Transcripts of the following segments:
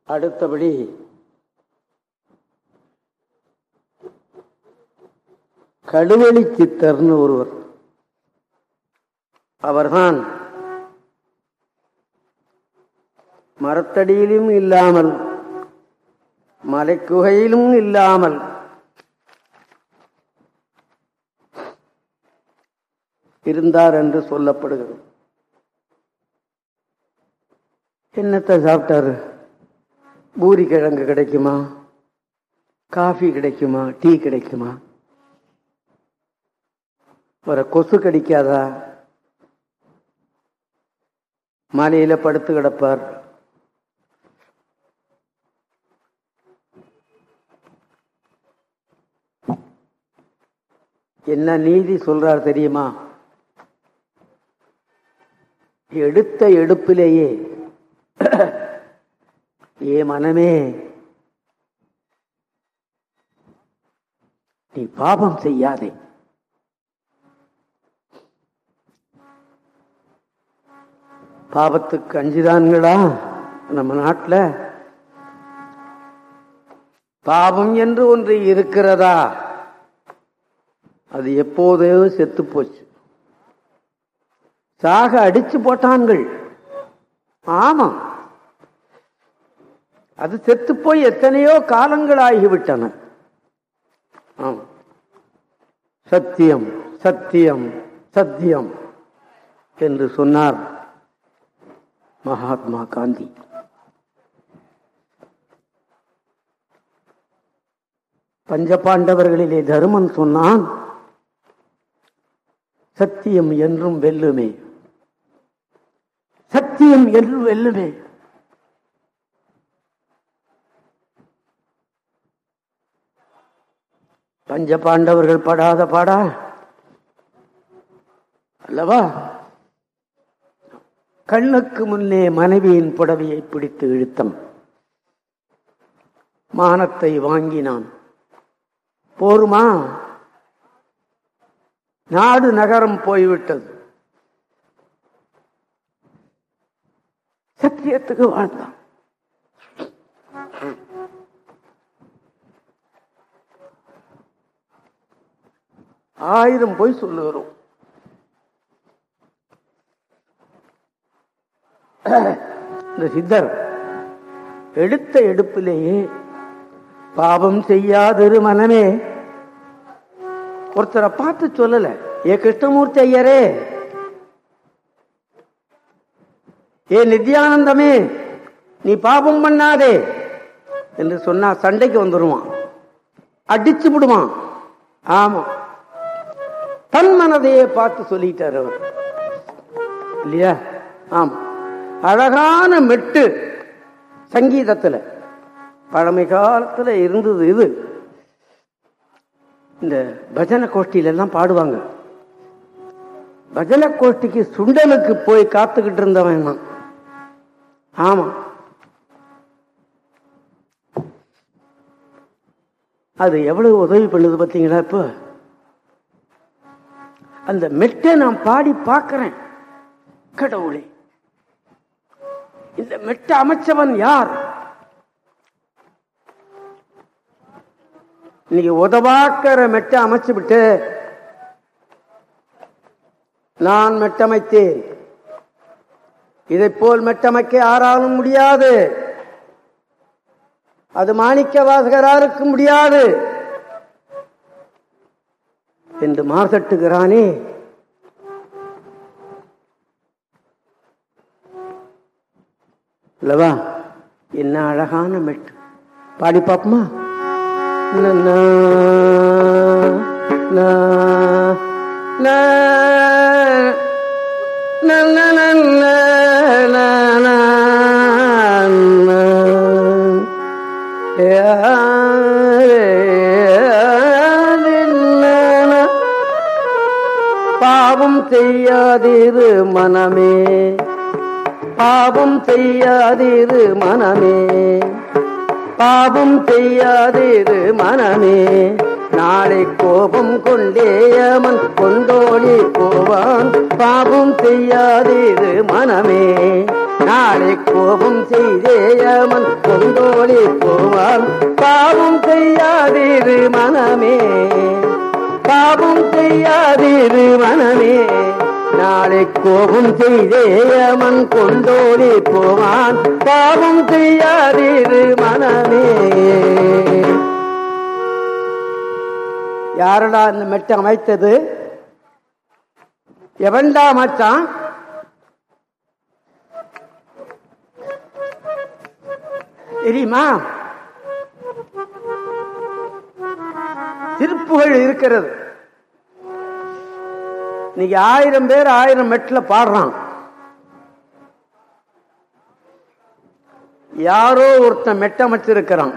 அடுத்தபடி கடுவெளி சித்தர்னு ஒருவர் அவர்தான் மரத்தடியிலும் இல்லாமல் மலைக்குகையிலும் இல்லாமல் இருந்தார் என்று சொல்லப்படுகிறது என்னத்தை சாப்பிட்டாரு பூரி கிழங்கு கிடைக்குமா காஃபி கிடைக்குமா டீ கிடைக்குமா ஒரு கொசு கடிக்காதா மலையில படுத்து கிடப்பார் என்ன நீதி சொல்றார் தெரியுமா எடுத்த எடுப்பிலேயே ஏ மனமே நீ பாபம் செய்யாதே பாபத்துக்கு அஞ்சுதான்களா நம்ம நாட்டில் பாவம் என்று ஒன்று இருக்கிறதா அது எப்போதோ செத்து போச்சு சாக அடிச்சு போட்டான்கள் ஆமா அது செத்து போய் எத்தனையோ காலங்கள் ஆகிவிட்டன ஆமா சத்தியம் சத்தியம் சத்தியம் என்று சொன்னார் மகாத்மா காந்தி பஞ்சபாண்டவர்களிலே தருமன் சொன்னான் சத்தியம் என்றும் வெல்லுமே சத்தியம் என்றும் வெல்லுமே பஞ்ச பாண்டவர்கள் படாத பாடா அல்லவா கண்ணுக்கு முன்னே மனைவியின் புடவையை பிடித்து இழுத்தம் மானத்தை வாங்கினான் போருமா நாடு நகரம் போய்விட்டது சத்தியத்துக்கு வாழ்ந்தான் ஆயிரம் போய் சொல்லுகிறோம் இந்த சித்தர் எடுத்த எடுப்பிலேயே பாவம் செய்யாதிரு மனமே ஒருத்தரை பார்த்து சொல்லல ஏ கிருஷ்ணமூர்த்தி ஐயரே ஏ நித்யானந்தமே நீ பாபம் பண்ணாதே என்று சொன்னா சண்டைக்கு வந்துடுவான் அடிச்சு விடுவான் ஆமா தன் மனதையே பார்த்து சொல்லிட்டார் அவர் இல்லையா ஆமா அழகான மெட்டு சங்கீதத்துல பழமை காலத்துல இருந்தது இது இந்த பஜனை கோஷ்டியில எல்லாம் பாடுவாங்க பஜனை கோஷ்டிக்கு சுண்டலுக்கு போய் காத்துக்கிட்டு இருந்தவன் நான் ஆமா அது எவ்வளவு உதவி பண்ணுது பார்த்தீங்களா இப்போ அந்த மெட்டை நான் பாடி பார்க்கிறேன் கடவுளே இந்த மெட்டை அமைச்சவன் யார் இன்னைக்கு உதவாக்கிற மெட்டை அமைச்சு விட்டு நான் மெட்டமைத்தேன் இதை போல் மெட்டமைக்க யாராலும் முடியாது அது மாணிக்க வாசகராருக்கு முடியாது என்று மார்த்தட்டுகிறானே இல்லவா என்ன அழகான மெட்டு பாடி பாப்போமா நன்னா, நா, நா, நன்னா, நன்னா, நன்னா, நன்னா. யா, நன்னா. பாவம் செய்யாதிரு மனமே பாவம் செய்யாதிரு மனமே பாவம் செய்யாதிரு மனமே நாளை கோபம் கொண்டேயமன் கொண்டோடி போவான் பாவம் செய்யாதீது மனமே நாளை கோபம் செய்தேயமன் கொண்டோடி போவான் பாவம் செய்யாதீது மனமே பாவம் செய்யாதீரு மனமே நாளை கோபம் செய்தேயமன் கொண்டோடி போவான் பாவம் செய்யாதீரு மனமே யாரடா இந்த மெட்டை அமைத்தது எவன்டா மச்சான் தெரியுமா திருப்புகள் இருக்கிறது இன்னைக்கு ஆயிரம் பேர் ஆயிரம் மெட்ல பாடுறான் யாரோ ஒருத்தன் மெட்டமைச்சிருக்கிறான்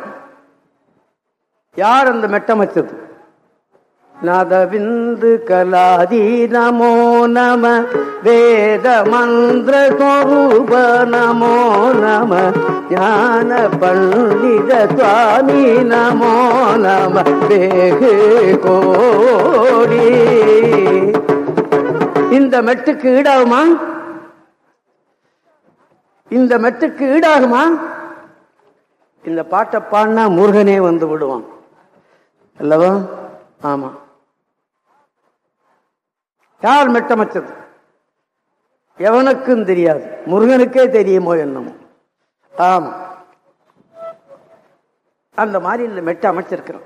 யார் அந்த மெட்டமைச்சது நதவிந்து கலாதி நமோ நம வேத மந்திர ஸ்வரூப நமோ நம ஞான பண்டித சுவாமி நமோ நம வேகு கோடி இந்த மெட்டுக்கு ஈடாகுமா இந்த மெட்டுக்கு ஈடாகுமா இந்த பாட்டை பாடினா முருகனே வந்து விடுவான் அல்லவா ஆமா யார் மெட்டமைச்சது எவனுக்கும் தெரியாது முருகனுக்கே தெரியுமோ என்னமோ ஆமா அந்த மாதிரி இந்த மெட்ட அமைச்சிருக்கிறோம்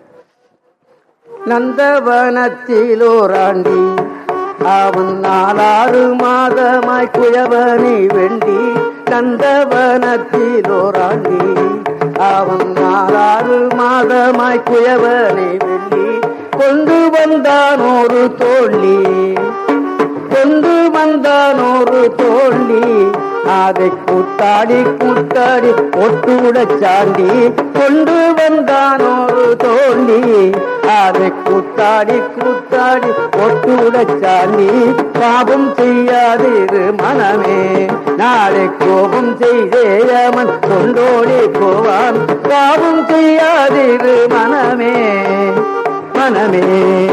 நந்தவனத்திலோராண்டி அவன் நாலாறு மாதமாய் குழவனை வெண்டி நந்தவனத்திலோராண்டி அவன் நாலாறு மாதமாய் குழவனை வெண்டி கொண்டு வந்தான் ஒரு தோழி கொண்டு வந்தான் ஒரு தோழி அதை கூத்தாடி கூத்தாடி ஒட்டுட சாண்டி கொண்டு வந்தான் ஒரு தோழி அதை கூத்தாடி கூத்தாடி ஒட்டுட சாண்டி பாபம் செய்யாதிரு மனமே நாளை கோபம் செய்தேயமன் கொண்டோடி போவான் பாவம் செய்யாதிரு மனமே மனமே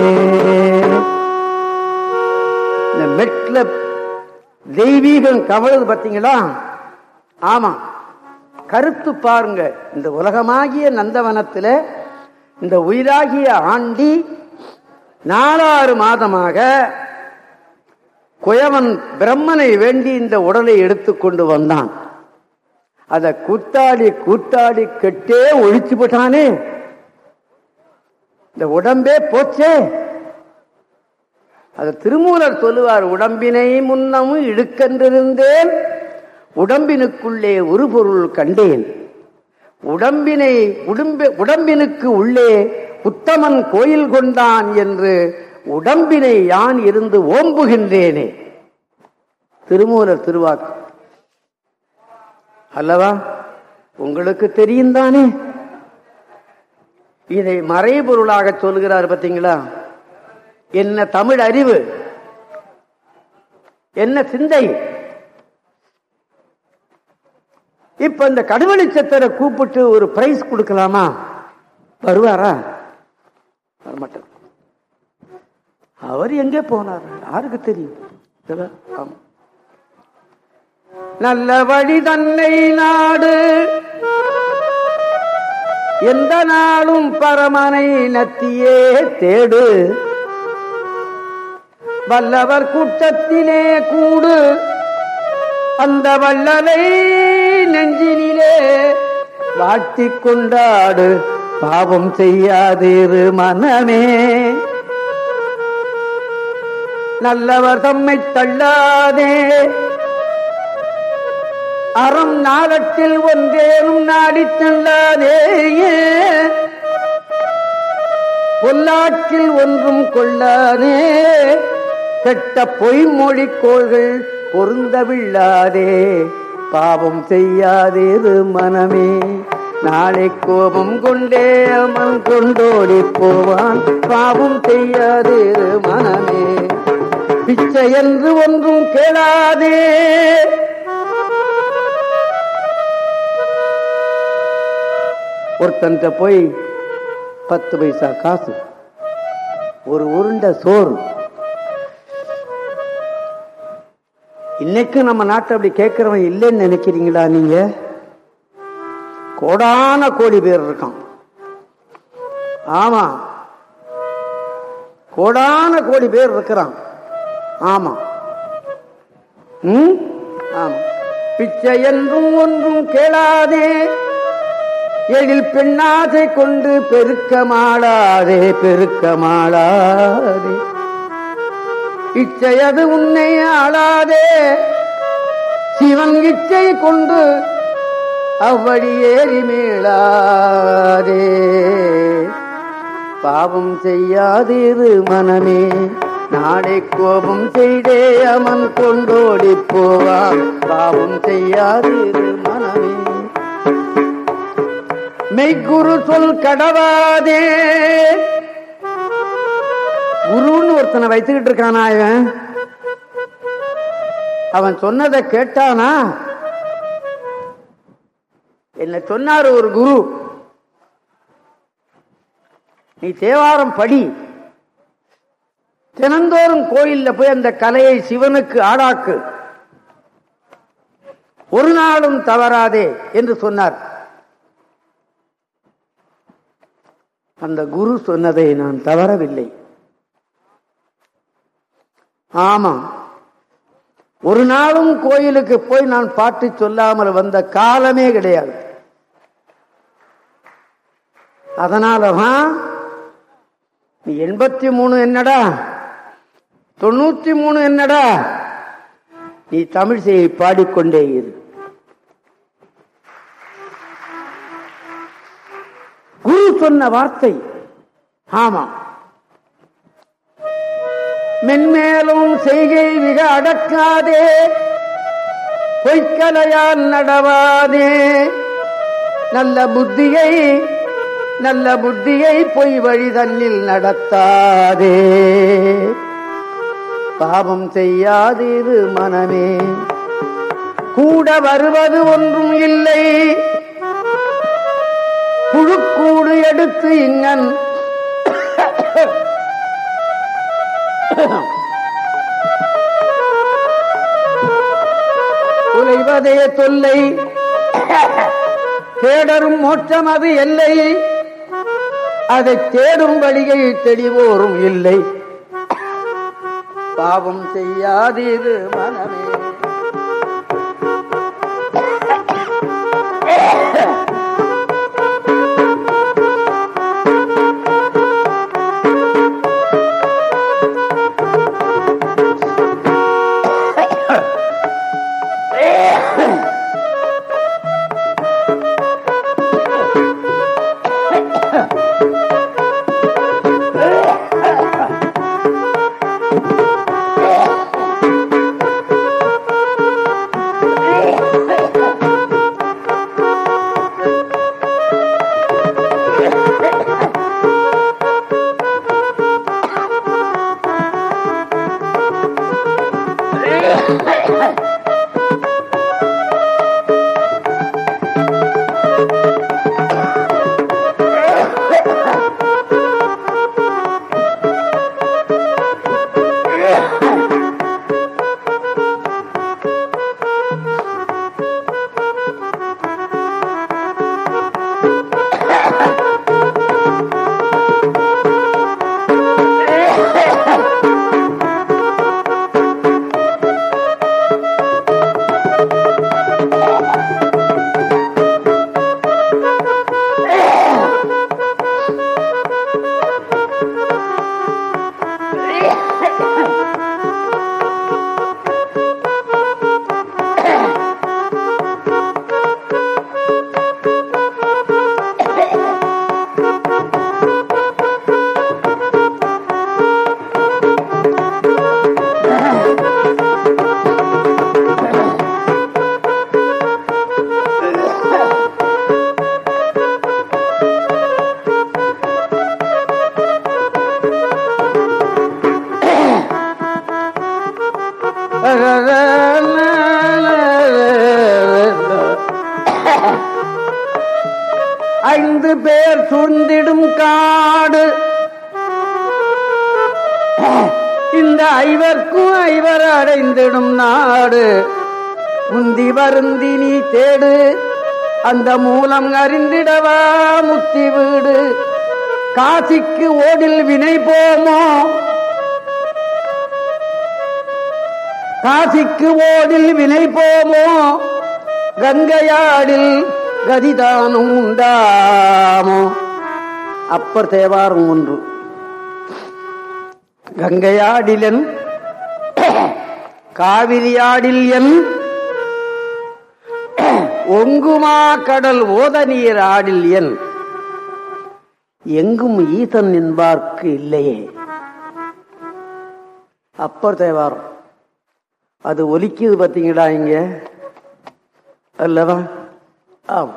இந்த மெட்ல தெய்வீகம் கவலது பார்த்தீங்களா ஆமா கருத்து பாருங்க இந்த உலகமாகிய நந்தவனத்துல இந்த உயிராகிய ஆண்டி நாலாறு மாதமாக குயவன் பிரம்மனை வேண்டி இந்த உடலை எடுத்துக்கொண்டு வந்தான் அத கூத்தாடி கூத்தாடி கெட்டே ஒழிச்சு போட்டானே இந்த உடம்பே போச்சே அது திருமூலர் சொல்லுவார் உடம்பினை முன்னமும் இழுக்கென்றிருந்தேன் உடம்பினுக்குள்ளே ஒரு பொருள் கண்டேன் உடம்பினை உடம்பி உடம்பினுக்கு உள்ளே உத்தமன் கோயில் கொண்டான் என்று உடம்பினை யான் இருந்து ஓம்புகின்றேனே திருமூலர் திருவாக்கு அல்லவா உங்களுக்கு தெரியும் தானே இதை மறைபொருளாக சொல்கிறார் பார்த்தீங்களா என்ன தமிழ் அறிவு என்ன சிந்தை இப்ப இந்த கடுவெளி சத்தரை கூப்பிட்டு ஒரு பிரைஸ் கொடுக்கலாமா வருவாரா வரமாட்டார் அவர் எங்கே போனார் யாருக்கு தெரியும் இதுல, ஆமா. நல்ல வழி தன்னை நாடு எந்த நாளும் பரமனை நத்தியே தேடு வல்லவர் கூட்டத்திலே கூடு அந்த வல்லலை நெஞ்சினிலே வாழ்த்திக் கொண்டாடு பாவம் செய்யாதிரு மனமே நல்லவர் தம்மை தள்ளாதே அறம் நாளத்தில் ஒன்றேனும் நாடிச் செல்லாதே பொல்லாற்றில் ஒன்றும் கொள்ளாதே கெட்ட பொய்மொழி கோள்கள் பொருந்தவில்லாதே பாவம் செய்யாதேது மனமே நாளை கோபம் கொண்டே அமன் கொண்டோடி போவான் பாவம் செய்யாதேது மனமே பிச்சை என்று ஒன்றும் கேளாதே ஒருத்தன்ட்ட போய் பத்து பைசா காசு ஒரு உருண்டை சோறு இன்னைக்கு நம்ம நாட்டை அப்படி கேட்கிறவன் இல்லைன்னு நினைக்கிறீங்களா நீங்க கோடான கோடி பேர் இருக்கான் ஆமா கோடான கோடி பேர் இருக்கிறான் ஆமா ம் ஆமா பிச்சை என்றும் ஒன்றும் கேளாதே எழில் பெண்ணாசை கொண்டு பெருக்க மாளாதே பெருக்க மாளாதே இச்சையது உன்னை ஆளாதே சிவன் இச்சை கொண்டு அவ்வழி ஏறி மேளாதே பாவம் செய்யாதிரு மனமே நாளை கோபம் செய்தே அமன் கொண்டோடி போவான் பாவம் செய்யாதிரு மனமே மெய்குரு சொல் கடவாதே குருன்னு ஒருத்தனை வைத்துக்கிட்டு இருக்கானா இவன் அவன் சொன்னதை கேட்டானா என்ன சொன்னாரு ஒரு குரு நீ தேவாரம் படி தினந்தோறும் கோயில்ல போய் அந்த கலையை சிவனுக்கு ஆடாக்கு ஒரு நாளும் தவறாதே என்று சொன்னார் அந்த குரு சொன்னதை நான் தவறவில்லை ஆமா ஒரு நாளும் கோயிலுக்கு போய் நான் பாட்டு சொல்லாமல் வந்த காலமே கிடையாது அதனாலதான் நீ எண்பத்தி மூணு என்னடா தொண்ணூத்தி மூணு என்னடா நீ தமிழிசையை பாடிக்கொண்டே இரு குரு சொன்ன வார்த்தை ஆமா மென்மேலும் செய்கை மிக அடக்காதே பொய்க்கலையால் நடவாதே நல்ல புத்தியை நல்ல புத்தியை பொய் வழி தன்னில் நடத்தாதே பாவம் செய்யாதிரு மனமே கூட வருவது ஒன்றும் இல்லை புழுக்கூடு எடுத்து இங்கன் உலைவதே தொல்லை தேடரும் மோட்சம் அது எல்லை அதை தேடும் வழியை தெளிவோரும் இல்லை பாவம் செய்யாதிரு மனமே ஐந்து பேர் சூழ்ந்திடும் காடு இந்த ஐவர்க்கும் ஐவர் அடைந்திடும் நாடு முந்தி வருந்தி நீ தேடு அந்த மூலம் அறிந்திடவா முத்தி வீடு காசிக்கு ஓடில் வினை போமோ காசிக்கு ஓடில் வினை போமோ கங்கையாடில் கதிதானும் உண்டாமோ அப்பர் தேவாரம் ஒன்று கங்கையாடிலன் காவிரியாடில் என் ஒங்குமா கடல் ஓத நீர் ஆடில் என் எங்கும் ஈசன் என்பார்க்கு இல்லையே அப்பர் தேவாரம் அது ஒலிக்குது பார்த்தீங்களா இங்க அல்லவா ஆம்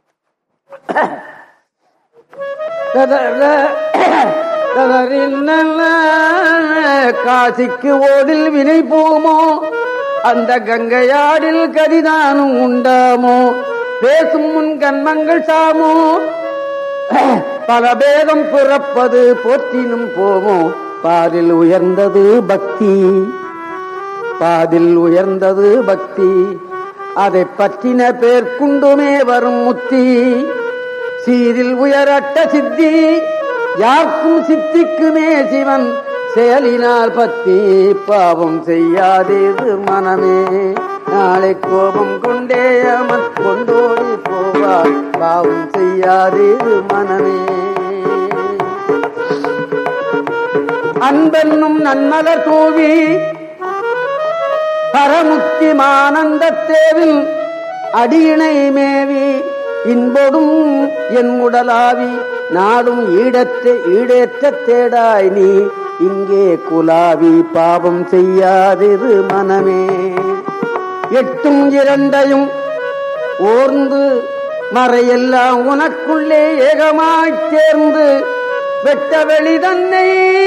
காசிக்கு ஓடில் வினை போமோ அந்த கங்கையாடில் கதிதானும் உண்டாமோ பேசும் முன் கண்மங்கள் சாமோ பல பேதம் பிறப்பது போற்றினும் போமோ பாதில் உயர்ந்தது பக்தி பாதில் உயர்ந்தது பக்தி அதை பற்றின பேர்க்குண்டுமே வரும் முத்தி சீரில் உயரட்ட சித்தி யாருக்கும் சித்திக்குமே சிவன் செயலினால் பத்தி பாவம் செய்யாதேது மனமே நாளை கோபம் கொண்டே அமன் கொண்டோடி போவார் பாவம் செய்யாதேது மனமே அன்பென்னும் நன்மலர் தூவி பரமுத்தி மானந்த தேவில் அடியினை மேவி இன்பொடும் என் உடலாவி நாடும் ஈடற்ற ஈடேற்ற தேடாய் நீ இங்கே குலாவி பாவம் செய்யாதிரு மனமே எட்டும் இரண்டையும் ஓர்ந்து மறையெல்லாம் உனக்குள்ளே ஏகமாய்ச் சேர்ந்து வெட்ட வெளி தன்னை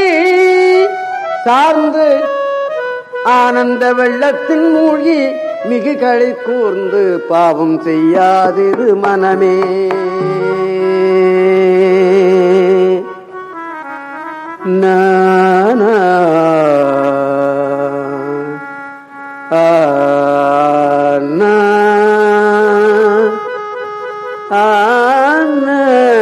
சார்ந்து ஆனந்த வெள்ளத்தின் மூழ்கி மிகு களி கூர்ந்து பாவம் செய்யாதிரு மனமே நானா ஆனா ஆனா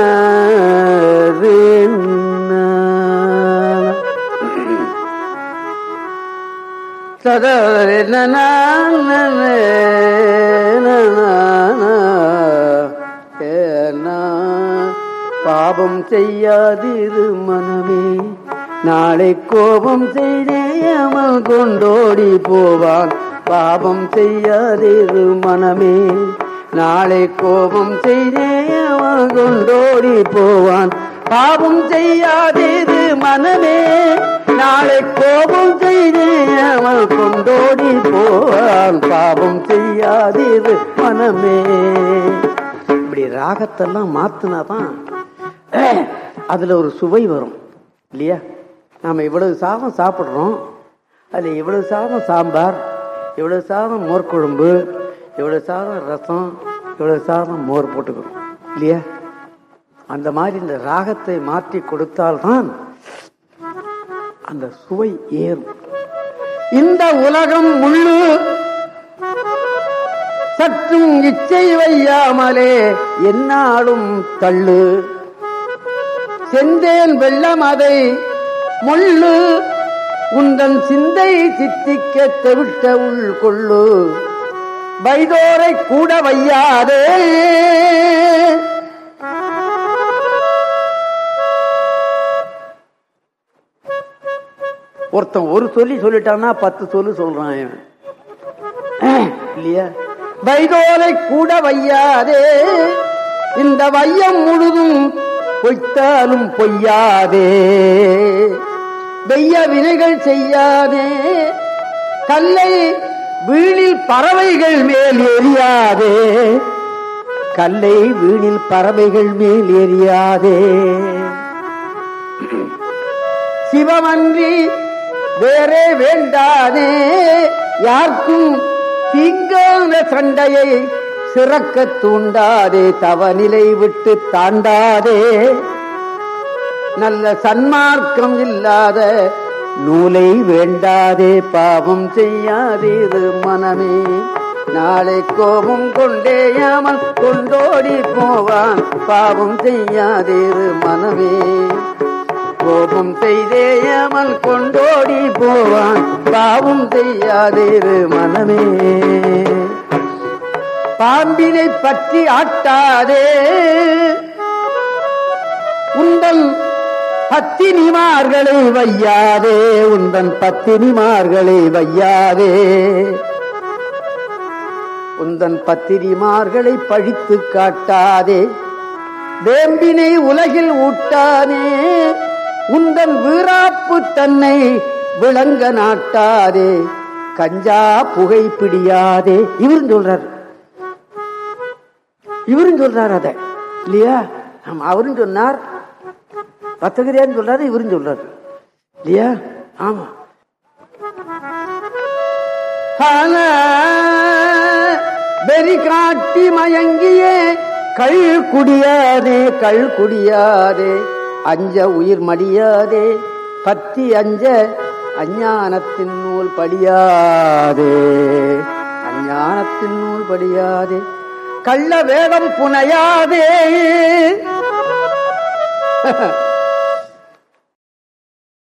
பாபம் செய்யாதிரு மனமே நாளை கோபம் செய்தேமல் கொண்டோடி போவான் பாபம் செய்யாதிரு மனமே நாளை கோபம் செய்தேமல் கொண்டோடி போவான் பாவம் செய்யாதேது மனமே நாளை கோபம் செய்தே அவன் கொண்டோடி போவான் பாவம் செய்யாதேது மனமே இப்படி ராகத்தெல்லாம் மாத்தினாதான் அதுல ஒரு சுவை வரும் இல்லையா நாம இவ்வளவு சாதம் சாப்பிடுறோம் அதுல இவ்வளவு சாதம் சாம்பார் இவ்வளவு சாதம் மோர் குழம்பு இவ்வளவு சாதம் ரசம் இவ்வளவு சாதம் மோர் போட்டுக்கிறோம் இல்லையா அந்த மாதிரி இந்த ராகத்தை மாற்றி கொடுத்தால்தான் அந்த சுவை ஏறும் இந்த உலகம் முள்ளு சற்றும் இச்சை வையாமலே என்னாலும் தள்ளு செந்தேன் வெள்ளம் அதை முள்ளு உந்தன் சிந்தை சித்திக்க தெவிட்ட உள் கொள்ளு வைதோரை கூட வையாதே ஒருத்தன் ஒரு சொல்லி சொல்லிட்டான்னா பத்து சொல்லு சொல்றான் இவன். இல்லையா வைதோலை கூட வையாதே இந்த வையம் முழுதும் பொய்த்தாலும் பொய்யாதே வெய்ய வினைகள் செய்யாதே கல்லை வீணில் பறவைகள் மேல் எரியாதே கல்லை வீணில் பறவைகள் மேல் எரியாதே சிவமன்றி வேறே வேண்டாதே யாருக்கும் தீங்கான சண்டையை சிறக்க தூண்டாதே தவநிலை விட்டு தாண்டாதே நல்ல சன்மார்க்கம் இல்லாத நூலை வேண்டாதே பாவம் செய்யாதீரு மனமே நாளை கோபம் கொண்டேயாமல் கொண்டோடி போவான் பாவம் செய்யாதீரு மனமே கோபம் செய்தேயாமல் கொண்டோடி போவான் பாவம் செய்யாதீரு மனமே பாம்பினை பற்றி ஆட்டாதே உந்தன் பத்தினிமார்களை வையாதே உந்தன் பத்தினிமார்களை வையாதே உந்தன் பத்தினிமார்களை பழித்து காட்டாதே வேம்பினை உலகில் ஊட்டானே உந்தன் வீராப்பு தன்னை விளங்க நாட்டாதே கஞ்சா புகை பிடியாதே இவரும் சொல்றார் இவரும் சொல்றார் அத இல்லையா ஆமா அவரும் சொன்னார் பத்தகிரியான்னு சொல்றாரு இவரும் சொல்றாரு இல்லையா ஆமா ஆனா, வெறி காட்டி மயங்கியே கள் குடியாதே கள் குடியாதே அஞ்ச உயிர் மடியாதே பத்தி அஞ்ச அஞ்ஞானத்தின் நூல் படியாதே அஞ்ஞானத்தின் நூல் படியாதே கள்ள வேடம் புனையாதே